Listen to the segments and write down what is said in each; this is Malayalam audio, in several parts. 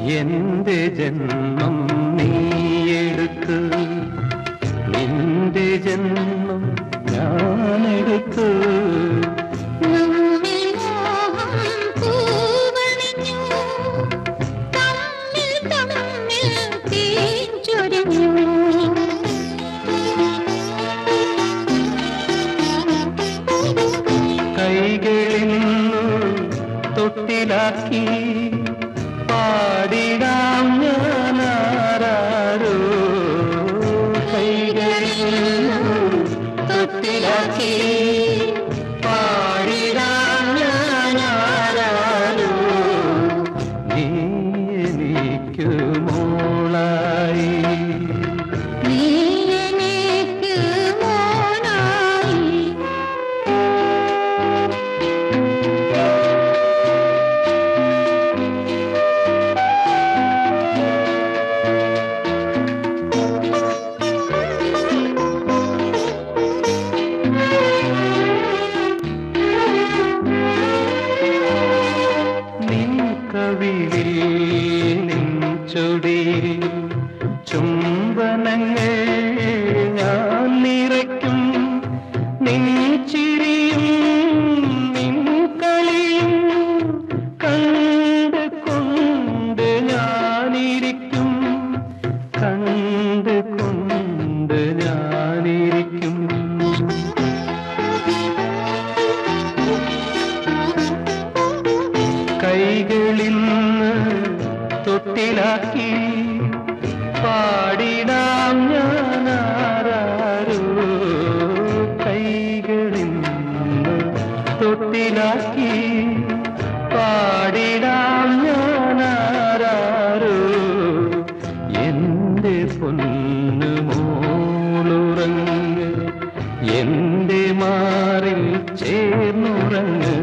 എന്റെ ജന്മം നീയെടുത്ത് നിന്റെ ജന്മം ഞാനെടുത്ത് നമ്മിൽ മോഹം പൂവണിഞ്ഞു തമ്മിൽ തമ്മിൽ തേൻ ചൊരിഞ്ഞു കൈകളിൽ തൊട്ടിലാക്കി പാടിടാം ഞാനാരോ കൈകളിൽ തൊട്ടിലാക്കി പാടിടാം ഞാനാരോ നീ എനിക്ക് മോളായി നീ എനിക്ക് മോനായി നിൻ കവിളിൽ നിൻ ചൊടിയിൽ ചുംബനങ്ങൾ ഞാൻ നിറയ്ക്കും നിൻ ചിരിയും നിൻ കളിയും കണ്ട് കൊണ്ട് ഞാനിരിക്കും കണ്ട് കൊണ്ട് ഞാനിരിക്കും കൈകളിൽ തൊട്ടിലാക്കി പാടിടാം ഞാനാരോ കൈകളിൽ തൊട്ടിലാക്കി പാടിടാം ഞാനാരോ എന്റെ പൊന്നു മോളുറങ്ങ് എന്റെ മാറിൽ ചേർന്നുറങ്ങ്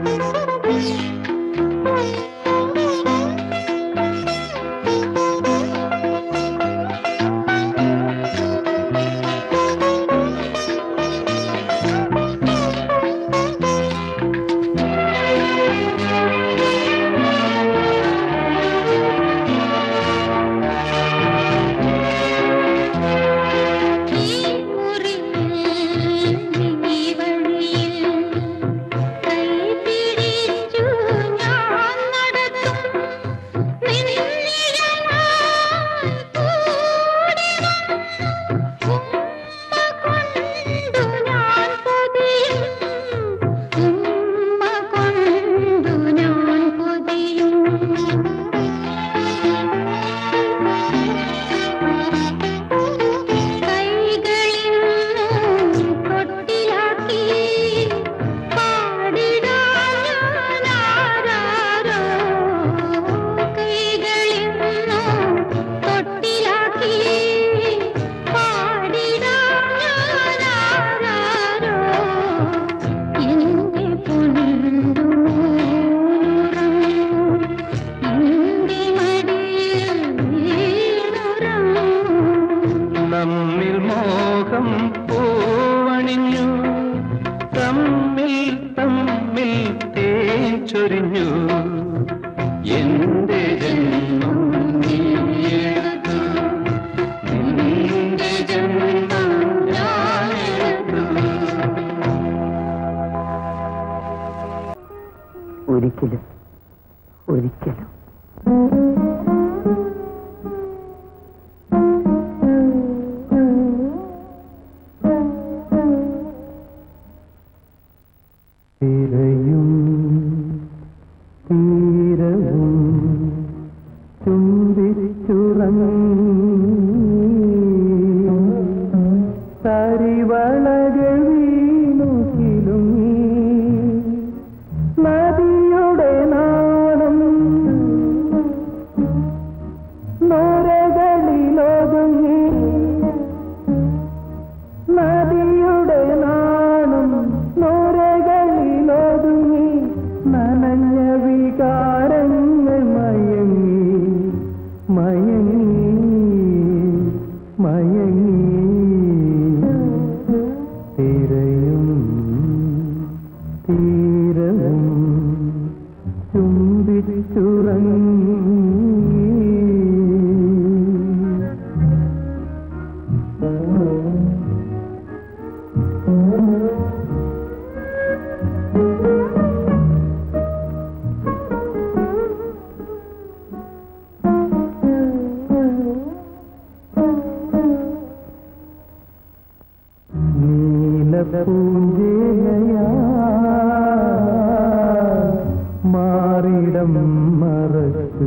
ഈ മുറിയിൽ നീ വഴിയിൽ കൈ പിടിച്ചു ഞാൻ നടത്തും നിന്നിഴലാൽ കൂടിടും ഉമ്മ കൊണ്ടു ഞാൻ പൊതിയും ഉമ്മ കൊണ്ടു ഞാൻ പൊതിയും കൈകളിൽ തൊട്ടിലാക്കി പാടിടാൻ ഞാനാരോ കൈകളിൽ തൊട്ടിലാക്കി പാടിടാൻ ഞാനാരോ എന്റെ പൊന്നുറങ്ങും എന്റെ മടിയിൽ വീണുറങ്ങും നമ്മിൽ മോഹം പൂവണിഞ്ഞു തമ്മിൽ തമ്മിൽ തേൻ ചൊരിഞ്ഞു എന്റെ ജന്മം നീയെടുത്തു നിന്റെ ജന്മം ഞാനെടുത്തു ഒരിക്കലും ഒരിക്കലും തിരയും തീരവും ചുംബിച്ചുറങ്ങി തരിവളകൾ വീണുകിലും നദിയുടെ നാണം നോരകളിലൊതുങ്ങി നദിയുടെ നാണം നോരകളിലൊതുങ്ങി നനഞ്ഞ വികാരങ്ങൾ മയങ്ങി മയങ്ങി മയങ്ങി തിരയും തീരവും ചുംബിച്ചുറങ്ങി പൂഞ്ചേലയാ മാറിടം മറച്ചു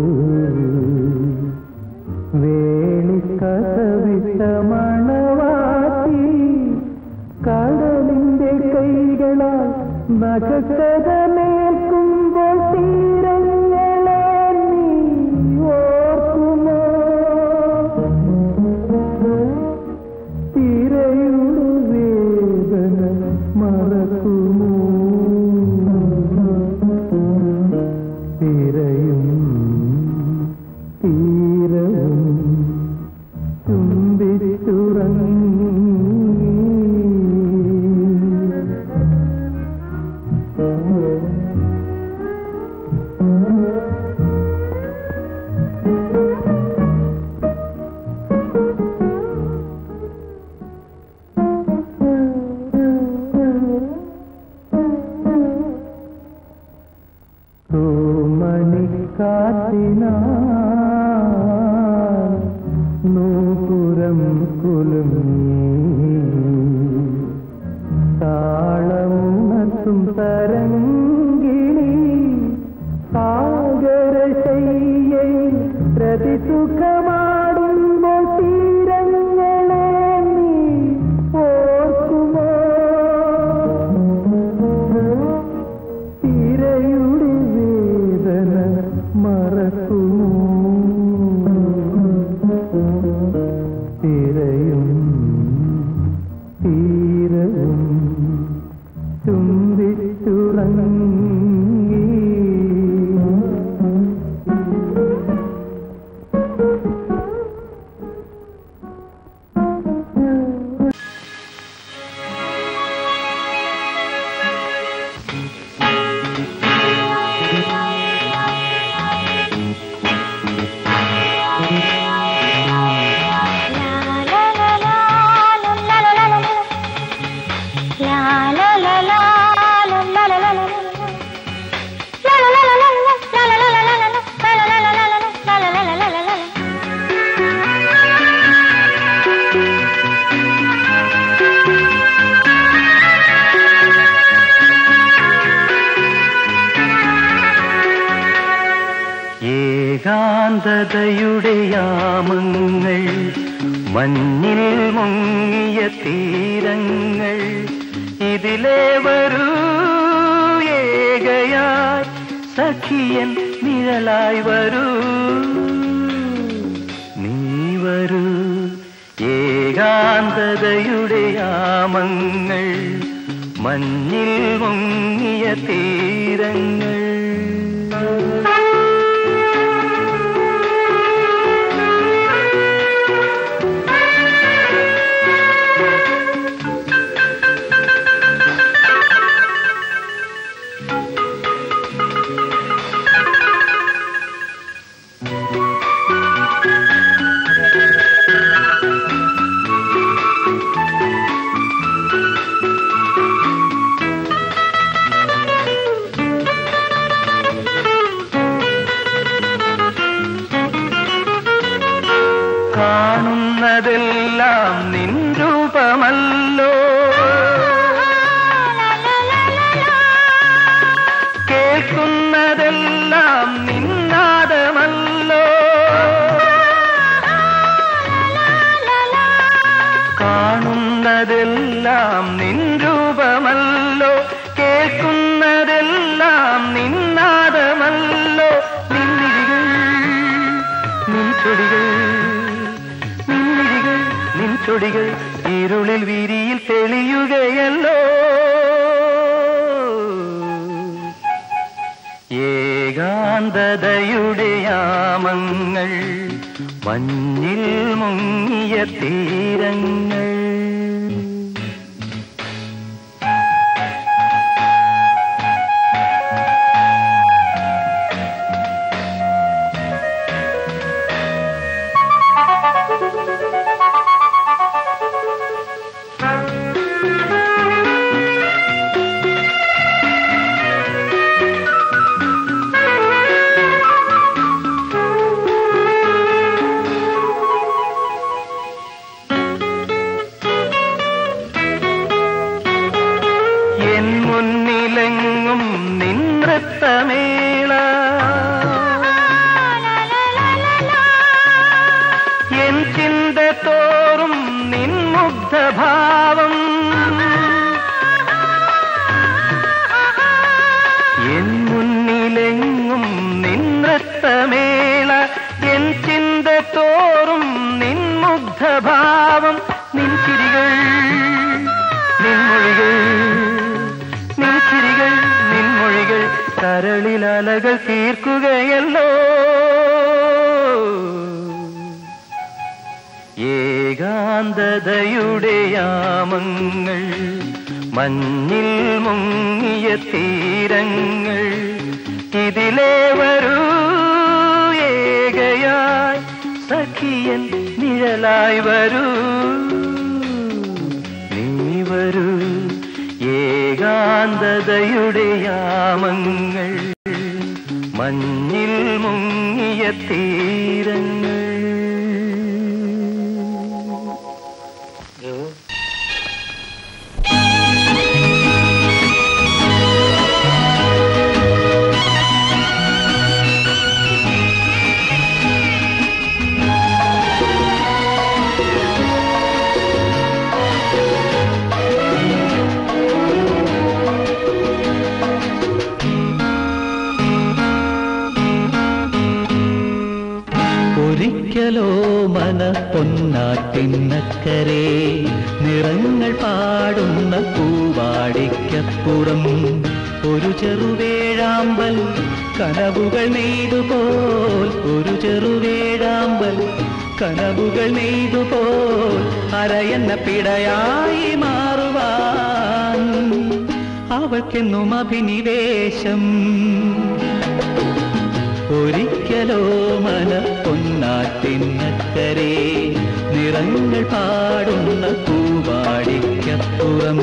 വേളിക്കഥവിട്ട മണവാട്ടി കടലിന്റെ കൈകളാൽ നഖക്കഥമേൽക്കുമ്പോൾ തീരങ്ങളെ നീ ഓർക്കുമോ തിരയുടെ വേദന മറക്കുമോ തിരയും തീരവും ചുംബിച്ചുറങ്ങി തൂമണിക്കാറ്റിനാൽ നൂപുരം കുലുങ്ങി താളമുണർത്തും തരങ്കിണി സാഗരശയ്യയിൽ പ്രതിസുഖമാടുമ്പോൾ തീരങ്ങളെ നീ ഓർക്കുമോ തിരയുടെ വേദന മറക്കുമോ തിരയും തീരവും ചുംബിച്ചുറങ്ങി ഏകാന്തതയുടെ യാമങ്ങൾ മഞ്ഞിൽ മുങ്ങിയ തീരങ്ങൾ ഇതിലേ വരൂ ഏകയായി സഖിയൻ നിഴലായി വരൂ നീ വരൂ ഏകാന്തതയുടെ യാമങ്ങൾ മഞ്ഞിൽ മുങ്ങിയ തീരങ്ങൾ കാണുന്നതെല്ലാം നിൻ രൂപമല്ലോ കേൾക്കുന്നതെല്ലാം നിന്നാദമല്ലോ കാണുന്നതെല്ലാം നിൻ രൂപമല്ലോ കേൾക്കുന്നതെല്ലാം നിന്നാദമല്ലോ നിന്നിഴികൾ നിൻ ചൊടികൾ നിന്നിഴികൾ നിൻ ചൊടികൾ ഇരുളിൽ വിരിയിൽ തെളിയുകയല്ലോ ഏകാന്തതയുടെ യാമങ്ങൾ മഞ്ഞിൽ മുങ്ങിയ തീരങ്ങൾ എൻ ചിന്ത തോറും നിൻ മുഗ്ധഭാവം എൻ മുന്നിലെങ്ങും നിൻ നൃത്തമേള എൻ ചിന്ത തോറും നിൻ മുഗ്ധഭാവം നിൻ ചിരികൾ നിൻ മൊഴികൾ നിൻ ചിരികൾ നിൻ മൊഴികൾ കരളിലലകൾ തീർക്കുകയല്ലോ ഏകാന്തതയുടെ യാമങ്ങൾ മഞ്ഞിൽ മുങ്ങിയ തീരങ്ങൾ ഇതിലേ വരൂ ഏകയായി സഖിയൻ നിഴലായി വരൂ നീ വരൂ ഏകാന്തതയുടെ യാമങ്ങൾ മഞ്ഞിൽ മുങ്ങിയ തീരങ്ങൾ ഒരിക്കലോ മന പൊന്നാറ്റിന്നക്കരെ നിറങ്ങൾ പാടുന്ന പൂവാടിക്കപ്പുറം ഒരു ചെറുവേഴാമ്പൽ കനവുകൾ നെയ്തുപോൽ ഒരു ചെറുവേഴാമ്പൽ കനവുകൾ നെയ്തുപോൽ അരയെന്ന പിടയായി മാറുവാൻ അവൾക്കെന്നും അഭിനിവേശം ഒരിക്കലോ മന പൊന്നാറ്റിനക്കരെ നിറങ്ങൾ പാടുന്ന പൂവാടിക്കപ്പുറം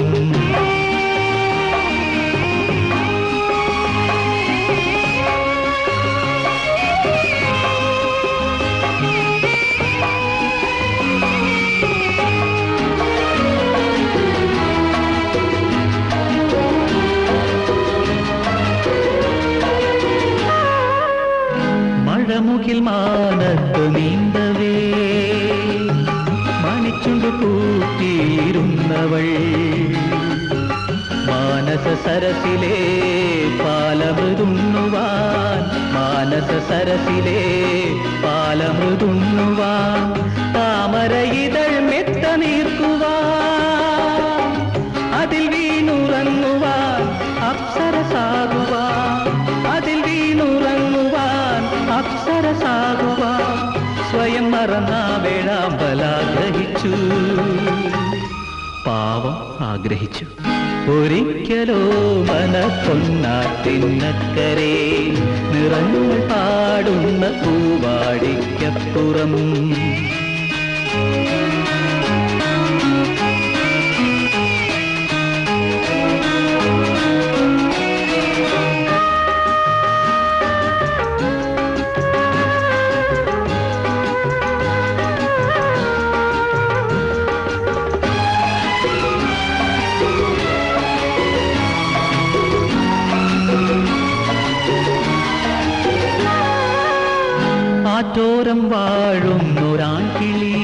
മഴമുകിൽ മാനത്ത് നീന്തവേ മണിച്ചുണ്ട് കൂട്ടിയിരുന്നവൾ മാനസ സരസിലെ പാലമൃതുണ്ണുവാൻ മാനസ സരസിലെ പാലമൃതുണ്ണുവാൻ താമര ഇതൾ മെത്ത നീർക്കുവാൻ അതിൽ വീണുറങ്ങുവാൻ അപ്സരസാകുവാൻ അതിൽ വീണുറങ്ങുവാൻ അപ്സരസാകുവാൻ സ്വയം മറന്ന വേഴാമ്പലാഗ്രഹിച്ചു പാവം ആഗ്രഹിച്ചു ഒരിക്കലോ മന പൊന്നാട്ടിന്നക്കരെ നിറങ്ങൾ പാടുന്ന പൂവാടിക്കപ്പുറം ആറ്റോരം വാഴുന്നൊരാൺകിളി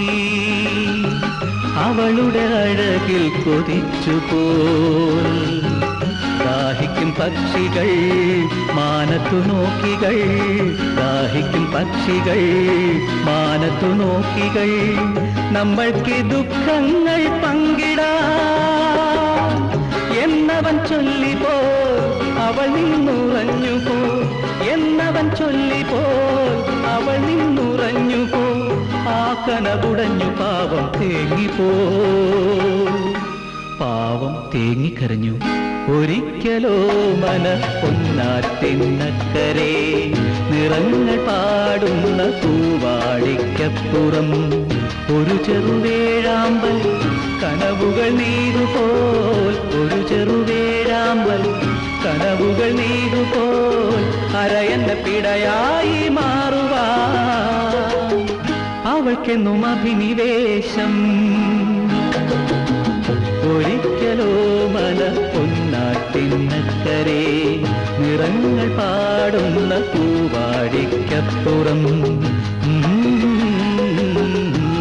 അവളുടെ അഴകിൽ കൊതിച്ചു പോൽ ദാഹിക്കും പക്ഷികൾ മാനത്തു നോക്കികൾ ദാഹിക്കും പക്ഷികൾ മാനത്തു നോക്കികൾ നമ്മൾക്ക് ദുഃഖങ്ങൾ പങ്കിടാം എന്നവൻ ചൊല്ലിപ്പോ അവൾ നിന്നുറഞ്ഞു പോ എന്നവൻ ചൊല്ലിപ്പോ അവൾ നിന്നുറഞ്ഞു പോ ആ കനവുടഞ്ഞു പാവം തേങ്ങിപ്പോ പാവം തേങ്ങിക്കരഞ്ഞു ഒരിക്കലോ മന പൊന്നാറ്റിന്നക്കരെ നിറങ്ങൾ പാടുന്ന പൂവാടിക്കപ്പുറം ഒരു ചെറുവേഴാമ്പൽ കനവുകൾ നീരുപോൽ ഒരു ചെറുവേഴാമ്പൽ കനവുകൾ നീരുപോൽ അരയന്ന പിടയായി മാറുവാൻ അവൾക്കെന്നും അഭിനിവേശം ഒരിക്കലോ മല പൊന്നാട്ടിന്നക്കരെ നിറങ്ങൾ പാടുന്ന പൂവാടിക്കപ്പുറം ഉം.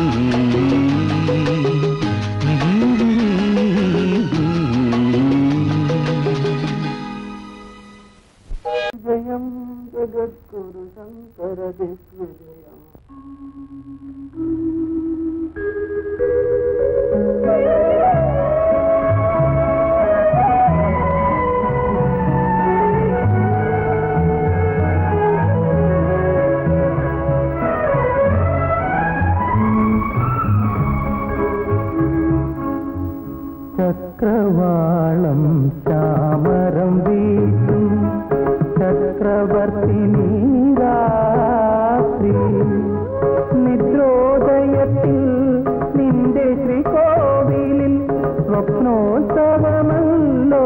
ചക്രവാളം ചാമരം വീട്ടും ചക്രവർത്തിനി രാത്രി നിദ്രോദയത്തിൽ നിന്റെ ശ്രീകോവിലിൽ സ്വപ്നോത്സവമല്ലോ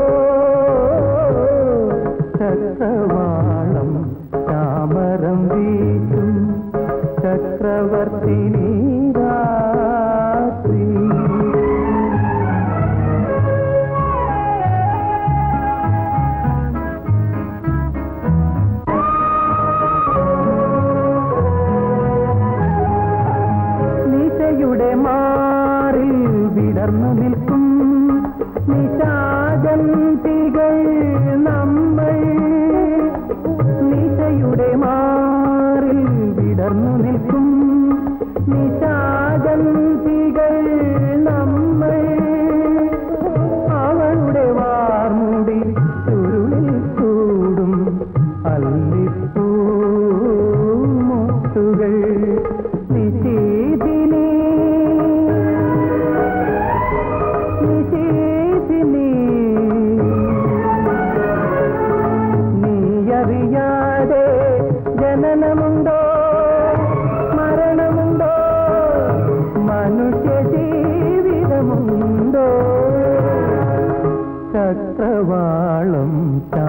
ചക്രവാളം ചാമരം വീട്ടും ചക്രവർത്തിനി രാത്രി നിശയുടെ മാറിൽ വിടർന്നു നിൽക്കും നിശാജന്തികൾ നമ്മൾ നിശയുടെ മാറിൽ വിടർന്നു നിൽക്കും നിശാജന്തികൾ നമ്മൾ അവളുടെ വാർമുടി ചുരുളിൽ ചൂടും അല്ലിപ്പൂ മുത്തുകൾ നിശീതിനി നിശീതിനി നീയറിയാതെ ജനനമുണ്ടോ മരണമുണ്ടോ മനുഷ്യ ജീവിതമുണ്ടോ ചക്രവാളം ചാ